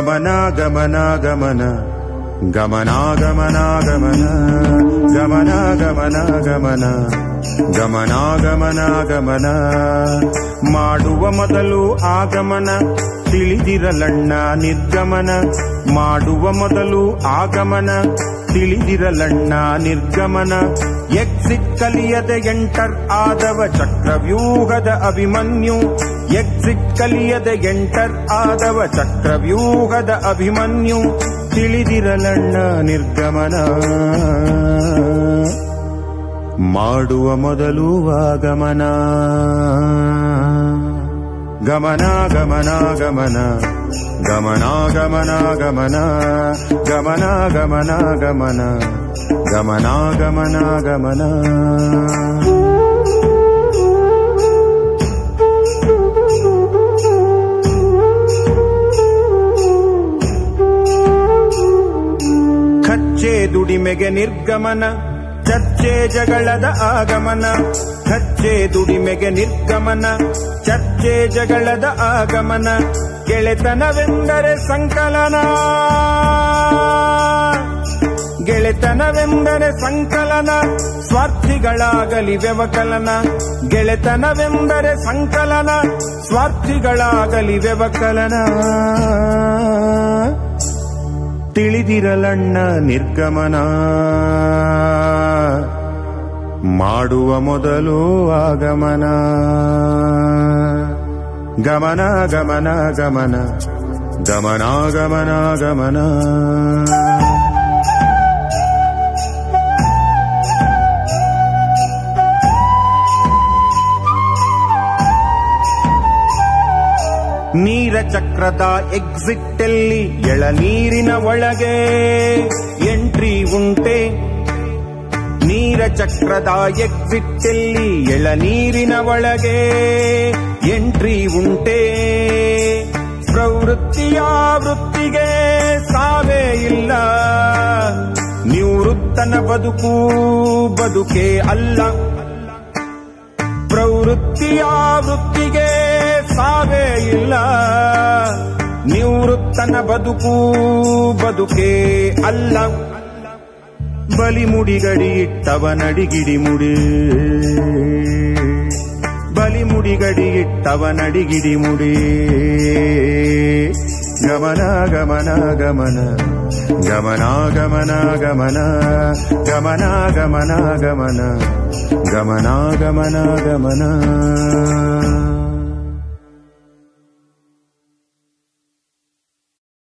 ಗಮನ ಗಮನ ಗಮನ ಗಮನ ಗಮನ ಗಮನ ಗಮನ ಗಮನ ಗಮನ ಗಮನ ಗಮನ ಗಮನ ಮಾಡುವ ಮೊದಲು ಆಗಮನ ತಿಳಿದಿರಲಣ್ಣ ನಿರ್ಗಮನ ಮಾಡುವ ಮೊದಲು ಆಗಮನ ತಿಳಿದಿರಲಣ್ಣ ನಿರ್ಗಮನ ಎಕ್ಸಿಟ್ ಕಲಿಯದೆ ಎಂಟರ್ ಆದವ ಚಕ್ರವ್ಯೂಹದ ಅಭಿಮನ್ಯು ಎಕ್ಸಿಟ್ ಕಲಿಯದೆ ಎಂಟರ್ ಆದವ ಚಕ್ರವ್ಯೂಹದ ಅಭಿಮನ್ಯು ತಿಳಿದಿರಲಣ್ಣ ನಿರ್ಗಮನ ಮಾಡುವ ಮೊದಲು ಆಗಮನ ಗಮನ ಗಮನ ಗಮನ ಗಮನ ಗಮನ ಗಮನ ಗಮನ ಗಮನ ಗಮನ ಗಮನ ಗಮನ ಗಮನ ಖಚ್ಚೆ ದುಡಿಮೆಗೆ ನಿರ್ಗಮನ ಚರ್ಚೆ ಜಗಳದ ಆಗಮನ ಖಚ್ಚೆ ದುಡಿಮೆಗೆ ನಿರ್ಗಮನ ಚರ್ಚೆ ಜಗಳದ ಆಗಮನ ಗೆಳೆತನವೆಂದರೆ ಸಂಕಲನ ಗೆಳೆತನವೆಂದರೆ ಸಂಕಲನ ಸ್ವಾರ್ಥಿಗಳಾಗಲಿ ವ್ಯವಕಲನ ಗೆಳೆತನವೆಂದರೆ ಸಂಕಲನ ಸ್ವಾರ್ಥಿಗಳಾಗಲಿ ವ್ಯವಕಲನ ತಿಳಿದಿರಲಣ್ಣ ನಿರ್ಗಮನ ಮಾಡುವ ಮೊದಲು ಆಗಮನ ಗಮನ ಗಮನ ಗಮನ ಗಮನ ಗಮನ ಗಮನ ನೀರ ಚಕ್ರದ ಎಕ್ಸಿಟ್ಟಲ್ಲಿ ಎಳನೀರಿನ ಒಳಗೆ ಎಂಟ್ರಿ ಉಂಟೆ ನೀರ ಚಕ್ರದ ಎಕ್ಸಿಟ್ಟಲ್ಲಿ ಎಳನೀರಿನ ಒಳಗೆ ಎಂಟ್ರಿ ಉಂಟೆ ಪ್ರವೃತ್ತಿಯ ವೃತ್ತಿಗೆ ಸಾವೇ ಇಲ್ಲ ನಿವೃತ್ತನ ಬದುಕು ಬದುಕೇ ಅಲ್ಲ ಪ್ರವೃತ್ತಿಯ ವೃತ್ತಿಗೆ ಸಾವೇ ಇಲ್ಲ ನಿವೃತ್ತನ ಬದುಕು ಬದುಕೇ ಅಲ್ಲ ಬಲಿಮುಡಿಗಡಿ ಇಟ್ಟವ ನಡಿಗಿಡಿ ಮುಡಿ ಬಲಿಮುಡಿಗಡಿ ಇಟ್ಟವ ನಡಿಗಿಡಿ ಮುಡಿ ಗಮನ ಗಮನ ಗಮನ ಗಮನ ಗಮನ ಗಮನ ಗಮನ ಗಮನ ಗಮನ ಗಮನ ಗಮನ ಗಮನ